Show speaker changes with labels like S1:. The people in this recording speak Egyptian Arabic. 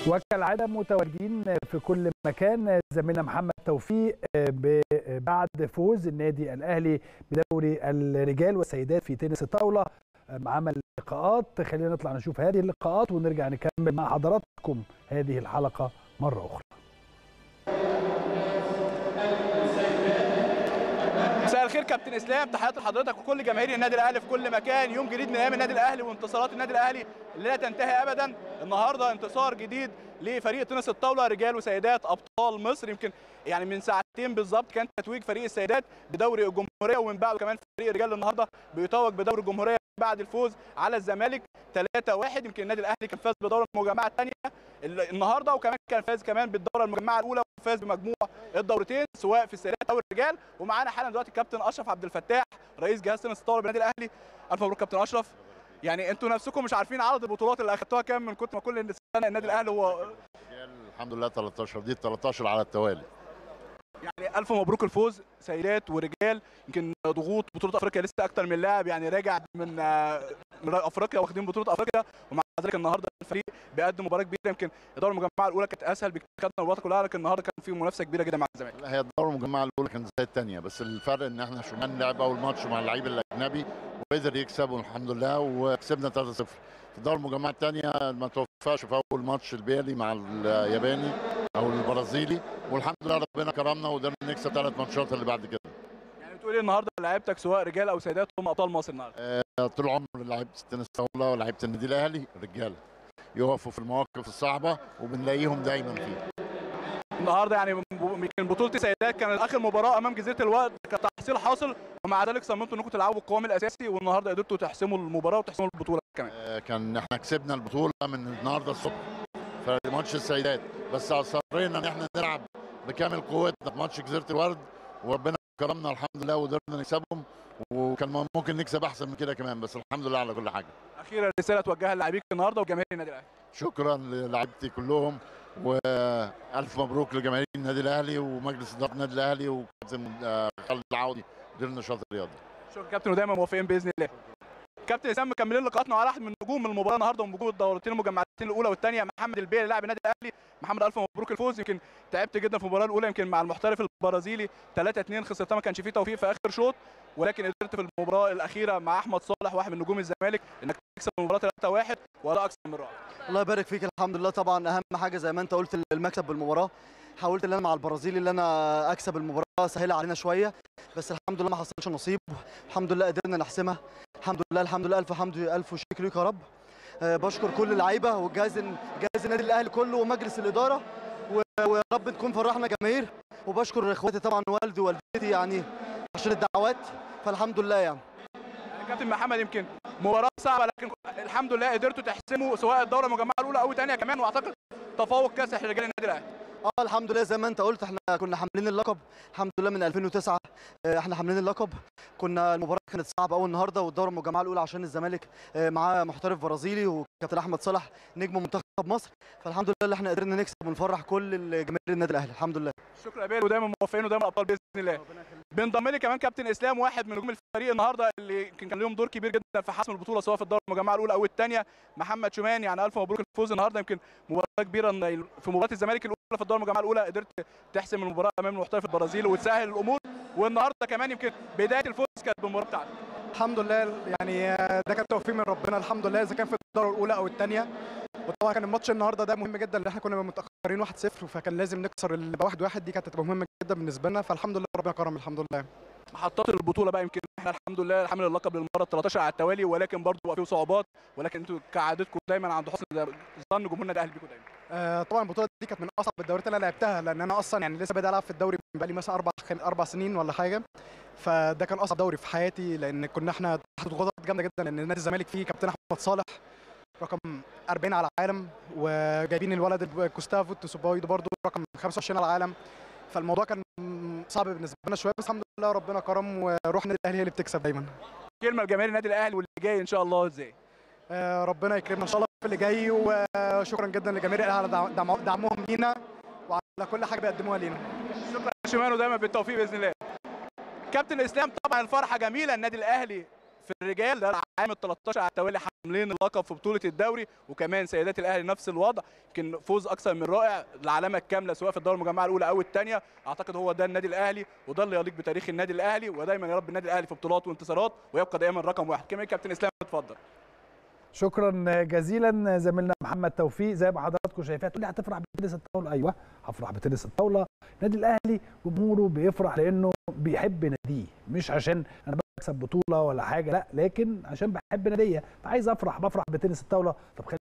S1: وكالعاده متواجدين في كل مكان زميلنا محمد توفيق بعد فوز النادي الاهلي بدوري الرجال والسيدات في تنس الطاوله عمل لقاءات خلينا نطلع نشوف هذه اللقاءات ونرجع نكمل مع حضراتكم هذه الحلقه مره اخرى
S2: مساء الخير كابتن اسلام تحياتي لحضرتك وكل جماهير النادي الاهلي في كل مكان يوم جديد من ايام النادي الاهلي وانتصارات النادي الاهلي اللي لا تنتهي ابدا النهارده انتصار جديد لفريق تنس الطاوله رجال وسيدات ابطال مصر يمكن يعني من ساعتين بالظبط كان تتويج فريق السيدات بدوري الجمهوريه ومن بعده كمان فريق الرجال النهارده بيتوج بدوري الجمهوريه بعد الفوز على الزمالك 3-1 يمكن النادي الاهلي كان فاز بدوره المجمعه الثانيه النهارده وكمان كان فاز كمان بالدوره المجمعه الاولى وفاز بمجموع الدورتين سواء في السيدات او الرجال ومعانا حالا دلوقتي الكابتن اشرف عبد الفتاح رئيس جهاز تنس الطاوله بالنادي الاهلي الف مبروك كابتن اشرف يعني انتوا نفسكم مش عارفين عدد البطولات اللي اخدتوها كام من كتر ما كل سنه النادي الاهلي هو
S3: الحمد لله 13 دي 13 على التوالي
S2: يعني الف مبروك الفوز سيدات ورجال يمكن ضغوط بطوله افريقيا لسه اكتر من لاعب يعني راجع من من افريقيا واخدين بطوله افريقيا ومع ذلك النهارده الفريق بيقدم مباراه كبيره يمكن الدوره المجمعه الاولى كانت اسهل بكتير خدنا البطوله كلها لكن النهارده كان في منافسه كبيره جدا مع الزمالك
S3: لا هي الدوره المجمعه الاولى كانت زي الثانيه بس الفرق ان احنا شومان لعب اول ماتش مع اللعيب الاجنبي وقدر يكسب والحمد لله وكسبنا 3-0 في الدوره المجمعه الثانيه ما توفقش في اول ماتش البيلي مع الياباني او البرازيلي والحمد لله ربنا كرمنا وقدرنا نكسب ثلاث ماتشات اللي بعد كده
S2: يعني بتقول ايه النهارده لعيبتك سواء رجال او سيدات هم ابطال مصر النهارده
S3: آه طول عمر لعيبه التنس الطاوله ولعيبه النادي الاهلي رجاله يقفوا في المواقف الصعبه وبنلاقيهم دايما فيها
S2: النهارده يعني يمكن بطوله السيدات كانت اخر مباراه امام جزيره الوقت كانت تحصيل حاصل ومع ذلك صممتوا انكم تلعبوا القوام الاساسي والنهارده قدرتوا تحسموا المباراه وتحسموا البطوله كمان
S3: آه كان احنا كسبنا البطوله من النهارده الصبح في ماتش السيدات بس اصرينا ان احنا نلعب بكامل قوتنا في ماتش جزيره الورد وربنا كرمنا الحمد لله وقدرنا نكسبهم وكان ممكن نكسب احسن من كده كمان بس الحمد لله على كل حاجه.
S2: اخيرا رساله توجهها للاعبين النهارده وجماهير النادي الاهلي.
S3: شكرا للاعيبتي كلهم والف مبروك لجماهير النادي الاهلي ومجلس اداره النادي الاهلي وكابتن خالد العوضي مدير النشاط الرياضي.
S2: شكرا كابتن ودايما موافقين باذن الله. كابتن اسامه مكملين لقاءاتنا على واحد من نجوم المباراه النهارده ونجوم الدورتين المجمعتين الاولى والثانيه محمد البيلي لاعب النادي الاهلي محمد الف مبروك الفوز يمكن تعبت جدا في المباراه الاولى يمكن مع المحترف البرازيلي 3 2 خسرتها ما كانش فيه توفيق في اخر شوط ولكن قدرت في المباراه الاخيره مع احمد صالح واحد من نجوم الزمالك انك تكسب المباراه 3 1 وده اكثر من رائع
S4: الله يبارك فيك الحمد لله طبعا اهم حاجه زي ما انت قلت المكسب بالمباراه حاولت ان انا مع البرازيلي اللي انا اكسب المباراه سهلها علينا شويه بس الحمد لله ما حصلش نصيب الحمد لله قدرنا نحسمها الحمد لله الحمد لله الف حمد الف شكر ليك يا رب أه بشكر كل اللعيبه والجهاز جهاز النادي الاهلي كله ومجلس الاداره ويا رب تكون فرحنا جماهير وبشكر اخواتي طبعا والدي ووالدتي يعني عشان الدعوات فالحمد لله يعني
S2: كابتن محمد يمكن مباراه صعبه لكن الحمد لله قدرتوا تحسموا سواء الدوره المجمعه الاولى او الثانيه كمان واعتقد تفوق كاسح لرجال النادي الاهلي
S4: اه الحمد لله زي ما انت قلت احنا كنا حاملين اللقب الحمد لله من 2009 احنا حاملين اللقب كنا المباراه كانت صعبه قوي النهارده والدوره المجمعه الاولى عشان الزمالك معاه محترف برازيلي وكابتن احمد صلاح نجم منتخب مصر فالحمد لله اللي احنا قدرنا نكسب ونفرح كل جماهير النادي الاهلي الحمد لله
S2: شكرا يا بيل ودايما موفقين ودايما ابطال باذن الله بينضم لي كمان كابتن اسلام واحد من نجوم الفريق النهارده اللي كان لهم دور كبير جدا في حسم البطوله سواء في الدوره المجمعه الاولى او الثانيه محمد شومان يعني الف مبروك الفوز النهارده يمكن مباراه كبيره في مباراه الزمالك الاولى في الدوره المجمعه الاولى قدرت تحسم المباراه امام المحترف البرازيلي وتسهل الامور والنهارده كمان يمكن بدايه الفوز كانت بالمباراه بتاعتك
S5: الحمد لله يعني ده كان توفيق من ربنا الحمد لله اذا كان في الدوره الاولى او الثانيه وطبعا كان الماتش النهارده ده مهم جدا لان احنا كنا متاخرين 1-0 فكان لازم نكسر اللي 1-1 دي كانت هتبقى مهمه جدا بالنسبه لنا فالحمد لله ربنا كرم الحمد لله
S2: محطات البطوله بقى يمكن احنا الحمد لله حامل اللقب للمره 13 على التوالي ولكن برضه بقى فيه صعوبات ولكن انتوا كعادتكم دايما عند حسن ظن جمهور النادي الاهلي بيكم دايما
S5: آه طبعا البطوله دي كانت من اصعب الدوريات اللي انا لعبتها لان انا اصلا يعني لسه بادئ العب في الدوري بقالي مثلا اربع اربع سنين ولا حاجه فده كان اصعب دوري في حياتي لان كنا احنا تحت ضغوطات جامده جدا لان نادي الزمالك فيه كابتن احمد صالح رقم 40 على العالم وجايبين الولد جوستافو تسوباي ده برضه رقم 25 على العالم فالموضوع كان صعب بالنسبه لنا شويه بس الحمد لله ربنا كرم وروح النادي الاهلي هي اللي بتكسب دايما
S2: كلمه لجماهير النادي الاهلي واللي جاي ان شاء الله ازاي
S5: آه ربنا يكرمنا ان شاء الله في اللي جاي وشكرا جدا لجماهير الاهلي على دعمهم لينا وعلى كل حاجه بيقدموها لينا
S2: شكرا شمال ودايما بالتوفيق باذن الله كابتن اسلام طبعا الفرحه جميله النادي الاهلي في الرجال ده العام ال 13 على التوالي حاملين اللقب في بطوله الدوري وكمان سيدات الاهلي نفس الوضع يمكن فوز اكثر من رائع العلامه الكامله سواء في الدوري المجمعه الاولى او الثانيه اعتقد هو ده النادي الاهلي وده اللي يليق بتاريخ النادي الاهلي ودايما يا رب النادي الاهلي في بطولات وانتصارات ويبقى دائما رقم واحد كمان كابتن اسلام اتفضل
S1: شكرا جزيلا زميلنا محمد توفيق زي ما حضراتكم شايفين تقول لي هتفرح بتنس الطاوله ايوه هفرح بتنس الطاوله النادي الاهلي جمهوره بيفرح لانه بيحب ناديه مش عشان انا بكسب بطوله ولا حاجه لا لكن عشان بحب ناديه فعايز افرح بفرح بتنس الطاوله طب خلي